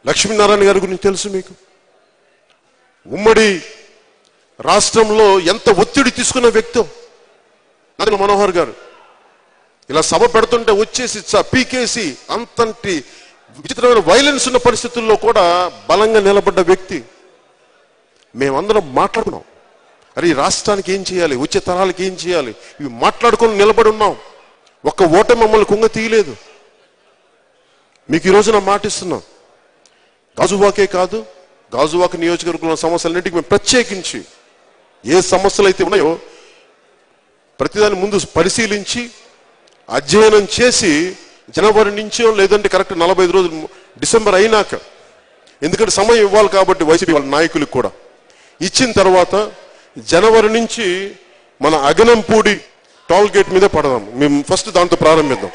లక్ష్మీనారాయణ గారి గురించి తెలుసు మీకు ఉమ్మడి రాష్ట్రంలో ఎంత ఒత్తిడి తీసుకున్న వ్యక్తి నాదెండ్ల మనోహర్ గారు ఇలా సభ పెడుతుంటే వచ్చేసి చ- పీకేసి అంతంటి విచిత్రమైన వైలెన్స్ ఉన్న పరిస్థితుల్లో కూడా బలంగా నిలబడ్డ వ్యక్తి మేమందరం మాట్లాడుకున్నాం అరే ఈ రాష్ట్రానికి ఏం చేయాలి వచ్చే తరాలకి ఏం చేయాలి ఇవి మాట్లాడుకొని నిలబడి ఉన్నాం ఒక్క ఓట మమ్మల్ని కుంగ తీయలేదు మీకు ఈ రోజున మాటిస్తున్నాం గాజువాకే కాదు గాజువాక నియోజకవర్గంలో సమస్యలన్నింటికి మేము ప్రత్యేకించి ఏ సమస్యలు అయితే ఉన్నాయో ప్రతిదాని ముందు పరిశీలించి అధ్యయనం చేసి జనవరి నుంచో లేదంటే కరెక్ట్ నలభై ఐదు రోజులు డిసెంబర్ అయినాక ఎందుకంటే సమయం ఇవ్వాలి కాబట్టి వైసీపీ వాళ్ళ నాయకులకు కూడా ఇచ్చిన తర్వాత జనవరి నుంచి మన అగనంపూడి టోల్ గేట్ మీదే పడదాం మేము ఫస్ట్ దాంతో ప్రారంభిద్దాం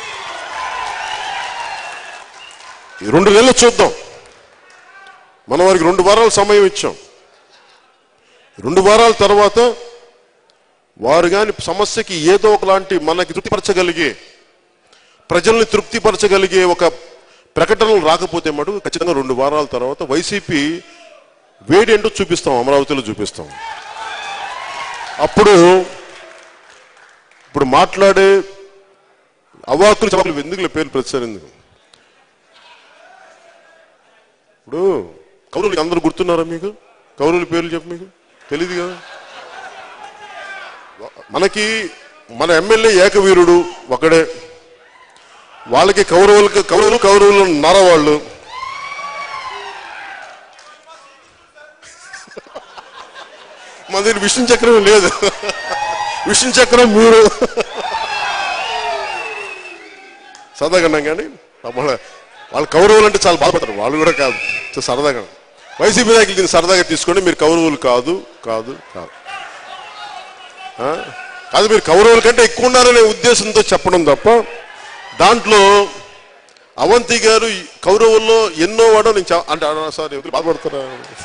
ఈ రెండు నెలలు చూద్దాం మనం వారికి రెండు వారాల సమయం ఇచ్చాం రెండు వారాల తర్వాత వారు కాని సమస్యకి ఏదో ఒకలాంటి మనకి తృప్తిపరచగలిగే ప్రజల్ని తృప్తిపరచగలిగే ఒక ప్రకటనలు రాకపోతే మటు ఖచ్చితంగా రెండు వారాల తర్వాత వైసీపీ వేడి ఏంటో చూపిస్తాం అమరావతిలో చూపిస్తాం అప్పుడు ఇప్పుడు మాట్లాడే అవాకులు చవాకులు ఎందుకు పేరు ప్రతిసారింది ఇప్పుడు కౌరులు అందరూ గుర్తున్నారా మీకు కౌరుల పేర్లు చెప్పు మీకు తెలియదు కదా మనకి మన ఎమ్మెల్యే ఏకవీరుడు ఒకడే వాళ్ళకి కౌరవులకి కౌరవులు కౌరవులు నరవాళ్ళు మన దగ్గర విష్ణు చక్రం లేదు విష్ణు చక్రం మీరు సరదాగా కానీ మన వాళ్ళు కౌరవులు అంటే చాలా బాధపడతారు వాళ్ళు కూడా కాదు చాలా సరదాగా వైసీపీ నాయకులు దీన్ని సరదాగా తీసుకోండి మీరు కౌరవులు కాదు కాదు కాదు ఆ? కాదు మీరు కౌరవుల కంటే ఎక్కువ ఉన్నారనే ఉద్దేశంతో చెప్పడం తప్ప దాంట్లో అవంతి గారు ఈ కౌరవుల్లో ఎన్నో వాడో నేను చె- అంటే అన్నా సార్ ఎవరు బాధపడతారా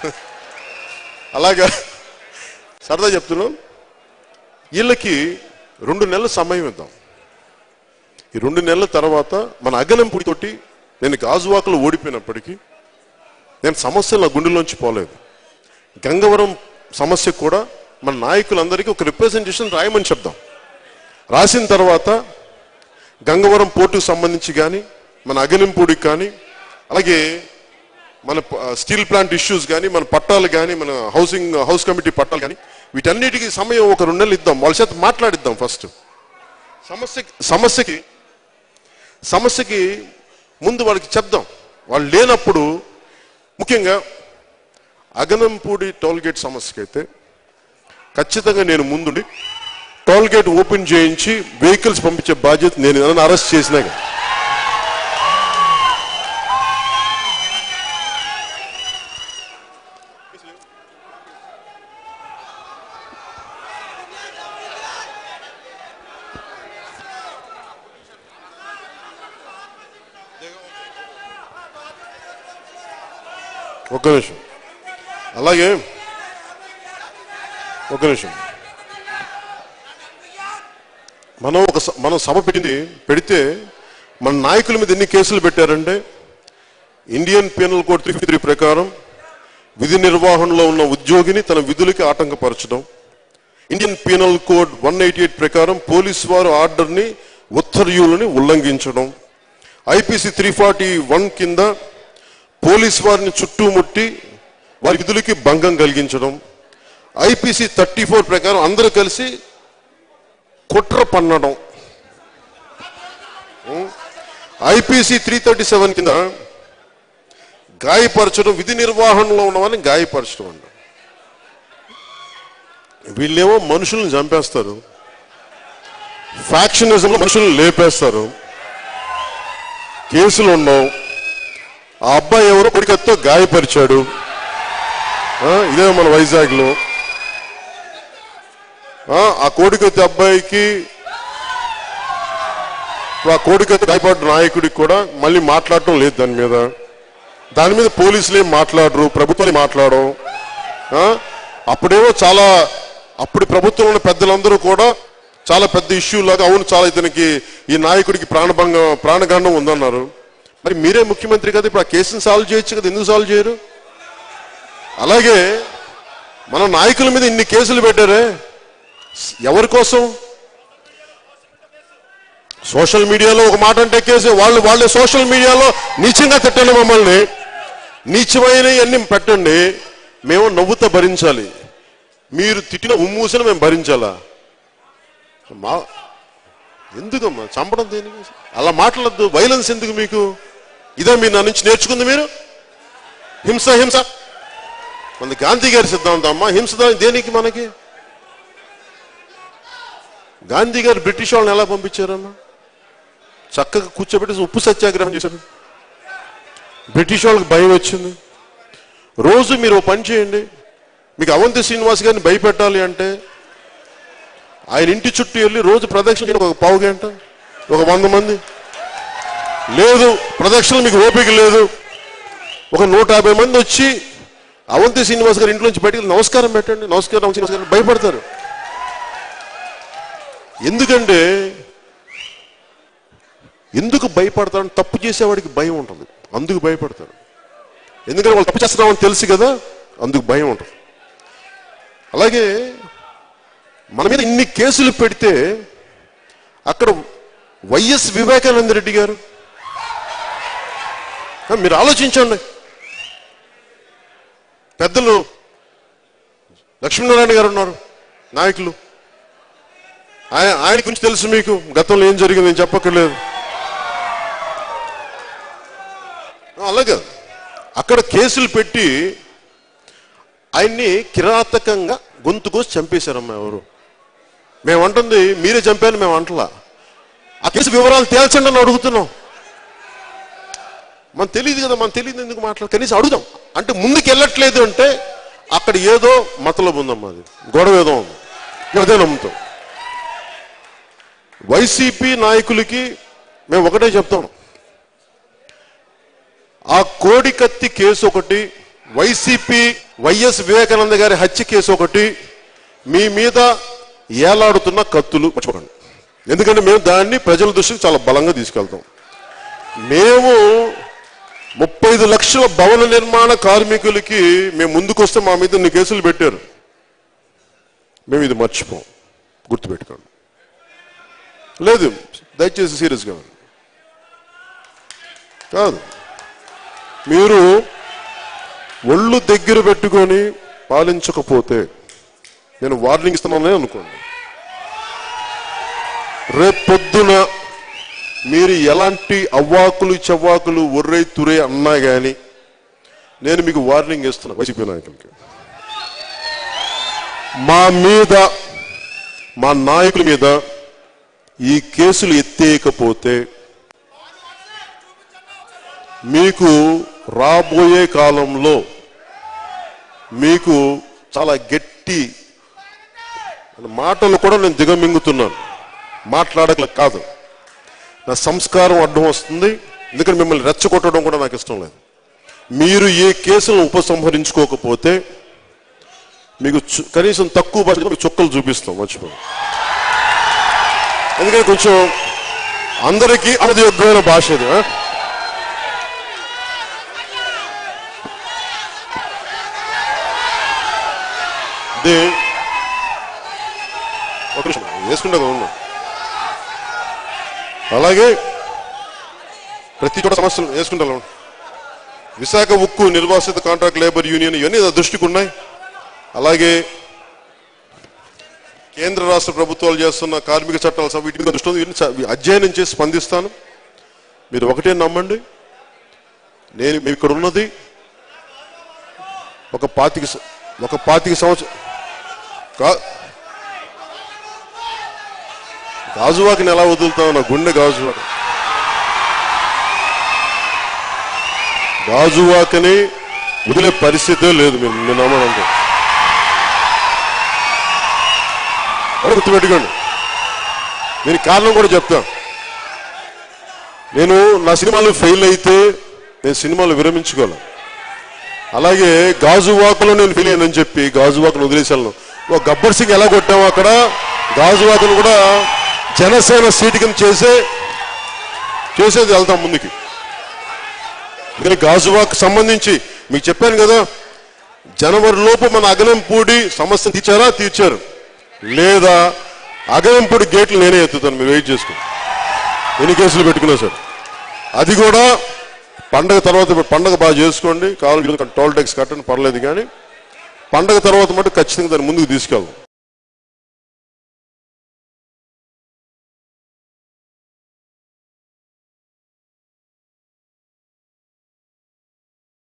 అలాగా సరదా చెప్తున్నాం వీళ్ళకి రెండు నెలల సమయం ఇద్దాం ఈ రెండు నెలల తర్వాత మన అగనంపుడి తోటి నేను గాజువాకలో ఓడిపోయినప్పటికీ నేను సమస్యలు నా గుండెలోంచి పోలేదు గంగవరం సమస్య కూడా మన నాయకులందరికీ ఒక రిప్రజెంటేషన్ రాయమని చెప్దాం రాసిన తర్వాత గంగవరం పోర్టుకు సంబంధించి కానీ మన అగనంపూడికి కానీ అలాగే మన ప- స్టీల్ ప్లాంట్ ఇష్యూస్ కానీ మన పట్టాలు కానీ మన హౌసింగ్ హౌస్ కమిటీ పట్టాలు కానీ వీటన్నిటికీ సమయం ఒక రెండు నెలలు ఇద్దాం వాళ్ళ చేత మాట్లాడిద్దాం ఫస్ట్ సమస్యకి సమస్యకి సమస్యకి ముందు వాళ్ళకి చెప్దాం వాళ్ళు లేనప్పుడు ముఖ్యంగా అగనంపూడి టోల్ గేట్ సమస్యకైతే ఖచ్చితంగా నేను ముందుండి టోల్ గేట్ ఓపెన్ చేయించి వెహికల్స్ పంపించే బాధ్యత నేను ఏదైనా అరెస్ట్ చేసినా కానీ. ఒక్క నిమిషం అలాగే ఒక నిమిషం మనం ఒక స- మనం సభ పెట్టింది పెడితే మన నాయకుల మీద ఎన్ని కేసులు పెట్టారంటే Indian penal code three three ప్రకారం విధి నిర్వహణలో ఉన్న ఉద్యోగిని తన విధులకి ఆటంకపరచడం Indian penal code one eighty eight ప్రకారం పోలీసు వారు ఆర్డర్ని ఉత్తర్యులని ఉల్లంఘించడం ఐపీసీ త్రీ ఫార్టీ వన్ కింద పోలీస్ వారిని చుట్టుముట్టి వారి విధులకి భంగం కలిగించడం ఐపీసీ థర్టీ ఫోర్ ప్రకారం అందరూ కలిసి కుట్ర పన్నడం ఐపీసీ త్రీ థర్టీ సెవెన్ కింద గాయపరచడం విధి నిర్వహణలో ఉన్నవారిని గాయపరచడం అంట వీళ్ళేమో మనుషుల్ని చంపేస్తారు ఫ్యాక్షనిజంలో మనుషుల్ని లేపేస్తారు కేసులు ఉండవు ఆ అబ్బాయి ఎవరో కొడికత్తో గాయపరిచాడు ఆ, ఇదే మన వైజాగ్లో ఆ, ఆ కోడికత్తి అబ్బాయికి ఆ కోడికత్తి గాయపడ్డ నాయకుడికి కూడా మళ్ళీ మాట్లాడటం లేదు దాని మీద దాని మీద పోలీసులు ఏం మాట్లాడరు ప్రభుత్వాలు మాట్లాడడం ఆ, అప్పుడేమో చాలా అప్పుడు ప్రభుత్వంలో ఉన్న పెద్దలందరూ కూడా చాలా పెద్ద ఇష్యూ లాగా అవును చాలా ఇతనికి ఈ నాయకుడికి ప్రాణభంగం ప్రాణగండం ఉందన్నారు మరి మీరే ముఖ్యమంత్రి కదా ఇప్పుడు ఆ కేసుని సాల్వ్ చేయొచ్చు కదా ఎందుకు సాల్వ్ చేయరు అలాగే మన నాయకుల మీద ఇన్ని కేసులు పెట్టారే ఎవరి కోసం సోషల్ మీడియాలో ఒక మాట అంటే కేసు వాళ్ళు వాళ్ళే సోషల్ మీడియాలో నీచంగా తిట్టండి మమ్మల్ని నీచమైనవి అన్ని పెట్టండి మేము నవ్వుతా భరించాలి మీరు తిట్టిన ఉమ్మూసిన మేము భరించాలా మా ఎందుకమ్మా చంపడం దేనికి అలా మాట్లాడద్దు వైలెన్స్ ఎందుకు మీకు ఇదే మీరు నా నుంచి నేర్చుకుంది మీరు హింస హింస మన గాంధీ గారి సిద్ధాంతం అమ్మా హింస దా- దేనికి మనకి గాంధీ గారు బ్రిటిష్ వాళ్ళని ఎలా పంపించారమ్మా చక్కగా కూర్చోబెట్టి ఉప్పు సత్యాగ్రహం చేశారు బ్రిటిష్ వాళ్ళకి భయం వచ్చింది రోజు మీరు ఓ పని చేయండి మీకు అవంతి శ్రీనివాస్ గారిని భయపెట్టాలి అంటే ఆయన ఇంటి చుట్టూ వెళ్ళి రోజు ప్రదక్షిణ చేయండి ఒక పావు గంట ఒక వంద మంది లేదు ప్రదక్షిణ మీకు ఓపిక లేదు ఒక నూట యాభై మంది వచ్చి అవంతి శ్రీనివాస్ గారి ఇంట్లో నుంచి బయటికి వెళ్ళి నమస్కారం పెట్టండి నమస్కారం శ్రీనివాస్ గారు భయపడతారు ఎందుకంటే ఎందుకు భయపడతారని తప్పు చేసేవాడికి భయం ఉంటుంది అందుకు భయపడతారు ఎందుకంటే వాళ్ళు తప్పు చేస్తున్నామని తెలుసు కదా అందుకు భయం ఉంటుంది అలాగే మన మీద ఇన్ని కేసులు పెడితే అక్కడ వైఎస్ వివేకానంద రెడ్డి గారు ఆ, మీరు ఆలోచించండి పెద్దలు లక్ష్మీనారాయణ గారు ఉన్నారు నాయకులు ఆయన ఆయన గురించి తెలుసు మీకు గతంలో ఏం జరిగింది నేను చెప్పక్కర్లేదు ఆ, అలాగే అక్కడ కేసులు పెట్టి ఆయన్ని కిరాతకంగా గొంతు కోసి చంపేశారమ్మా ఎవరు మేము అంటుంది మీరే చంపాను మేము అంటలా ఆ కేసు వివరాలు తేల్చండి అని అడుగుతున్నాం మన తెలియదు కదా మన తెలియదు ఎందుకు మాట్లాడు కనీసం అడుగుదాం అంటే ముందుకు వెళ్ళట్లేదు అంటే అక్కడ ఏదో మతలబు ఉందమ్మా అది గొడవ ఏదో ఉంది మేము అదే నమ్ముతాం వైసీపీ నాయకులకి మేము ఒకటే చెప్తాం ఆ కోడి కత్తి కేసు ఒకటి వైసీపీ వైఎస్ వివేకానంద గారి హత్య కేసు ఒకటి మీ మీద ఏలాడుతున్న కత్తులు మర్చిపోకండి ఎందుకంటే మేము దాన్ని ప్రజల దృష్టికి చాలా బలంగా తీసుకెళ్తాం మేము ముప్పై ఐదు లక్షల భవన నిర్మాణ కార్మికులకి మేము ముందుకొస్తే మా మీద ఇన్ని కేసులు పెట్టారు మేము ఇది మర్చిపోం గుర్తుపెట్టుకోండి లేదు దయచేసి సీరియస్గా ఉండండి. కాదు మీరు ఒళ్ళు దగ్గర పెట్టుకొని పాలించకపోతే నేను వార్నింగ్ ఇస్తున్నానే అనుకోండి రేపొద్దున మీరు ఎలాంటి అవ్వాకులు చవ్వాకులు ఒర్రై తురే అన్నా గాని నేను మీకు వార్నింగ్ ఇస్తున్నా వైసీపీ నాయకులకి మా మీద మా నాయకుల మీద ఈ కేసులు ఎత్తేయకపోతే మీకు రాబోయే కాలంలో మీకు చాలా గట్టి మాటలు కూడా నేను దిగమింగుతున్నాను మాట్లాడక కాదు నా సంస్కారం అడ్డం వస్తుంది ఎందుకంటే మిమ్మల్ని రెచ్చగొట్టడం కూడా నాకు ఇష్టం లేదు మీరు ఏ కేసులను ఉపసంహరించుకోకపోతే మీకు చు- కనీసం తక్కువ భాషలో మీకు చుక్కలు చూపిస్తాం మర్చిపోయి ఎందుకంటే కొంచెం అందరికీ అనదయోగ్యమైన భాష ఇది ఆ? ఇది ఒక నిమిషం వేసుకుంటా ఉన్నా అలాగే ప్రతి చోట సమస్యలు వేసుకుంటాను విశాఖ ఉక్కు నిర్వాసిత కాంట్రాక్ట్ లేబర్ యూనియన్ ఇవన్నీ నా దృష్టికి ఉన్నాయి అలాగే కేంద్ర రాష్ట్ర ప్రభుత్వాలు చేస్తున్న కార్మిక చట్టాల సభ వీటి మీద దృష్టి ఉంది. ఇవన్నీ చ- అధ్యయనం చేసి స్పందిస్తాను మీరు ఒకటే నమ్మండి నేను మేము ఇక్కడ ఉన్నది ఒక పాతిక స- ఒక పాతిక సంవత్సరం కా గాజువాకిని ఎలా వదులుతావు నా గుండె గాజువాక గాజువాకని వదిలే పరిస్థితే లేదు మీరు నేను నమ్మనంటే అది గుర్తుపెట్టుకోండి దీనికి కారణం కూడా చెప్తా నేను నా సినిమాలు ఫెయిల్ అయితే నేను సినిమాలు విరమించుకోవాలి అలాగే గాజువాకలో నేను ఫెయిల్ అయ్యానని చెప్పి గాజువాకను వదిలేశాను ఓ గబ్బర్ సింగ్ ఎలా కొట్టామో అక్కడ గాజువాకను కూడా జనసేన సీటు కింద చేసే చేసేది వెళ్తాం ముందుకి అందుకని గాజువాక్ సంబంధించి మీకు చెప్పాను కదా జనవరి లోపు మన అగనంపూడి సమస్య తీర్చారా తీర్చారు లేదా అగనంపూడి గేట్లు నేనే ఎత్తుతాను మీరు వెయిట్ చేసుకో ఎన్ని కేసులు పెట్టుకున్నా సార్ అది కూడా పండగ తర్వాత పండగ బాగా చేసుకోండి కావాలి టోల్ ట్యాక్స్ కట్టండి పర్లేదు కానీ పండగ తర్వాత మటు ఖచ్చితంగా దాన్ని ముందుకు తీసుకెళ్దాం